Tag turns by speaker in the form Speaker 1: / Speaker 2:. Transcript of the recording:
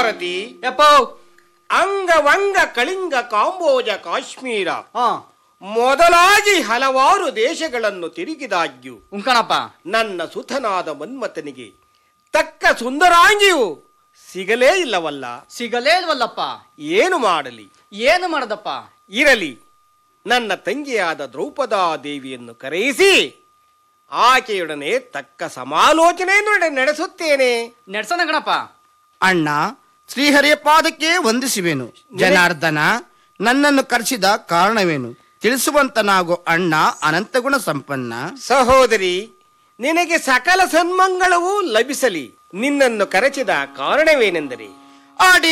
Speaker 1: ಭಾರತಿ
Speaker 2: ಯಪ್ಪೋ
Speaker 1: ಅಂಗವಂಗ ಕಳಿಂಗ ಕಾಂಬೋಜ ಕಾಶ್ಮೀರ
Speaker 2: ಹಾ
Speaker 1: ಮೊದಲಾಗಿ ಹಲವಾರು ದೇಶಗಳನ್ನು ತಿರುಗಿದಾಗ್ಯೂ
Speaker 2: ಉಂಕಣಪ್ಪ
Speaker 1: ನನ್ನ ಸುತನಾದ ಮನ್ಮಥನಿಗೆ ತಕ್ಕ ಸುಂದರಾಂಗಿಯು ಸಿಗಲೇ ಇಲ್ಲವಲ್ಲ
Speaker 2: ಸಿಗಲೇ ಇಲ್ವಲ್ಲಪ್ಪ
Speaker 1: ಏನು ಮಾಡಲಿ
Speaker 2: ಏನು ಮಾಡದಪ್ಪ
Speaker 1: ಇರಲಿ ನನ್ನ ತಂಗಿಯಾದ ದ್ರೌಪದಾ ದೇವಿಯನ್ನು ಕರೆಯಿಸಿ ಆಕೆಯೊಡನೆ ತಕ್ಕ ಸಮಾಲೋಚನೆಯನ್ನು ನಡೆ- ನಡೆಸುತ್ತೇನೆ
Speaker 2: ನೆಡ್ಸೋಣ ಗಣಪ
Speaker 3: ಅಣ್ಣ ಶ್ರೀಹರಿಯ ಪಾದಕ್ಕೆ ವಂದಿಸುವೆನು ಜನಾರ್ದನ ನನ್ನನ್ನು ಕರೆಸಿದ ಕಾರಣವೇನು ತಿಳಿಸುವಂತನಾಗೋ ಅಣ್ಣ ಅನಂತಗುಣ ಸಂಪನ್ನ
Speaker 1: ಸಹೋದರಿ ನಿನಗೆ ಸಕಲ ಸನ್ಮಂಗಳವೂ ಲಭಿಸಲಿ ನಿನ್ನನ್ನು ಕರೆಸಿದ ಕಾರಣವೇನೆಂದರೆ
Speaker 3: ಆಡಿ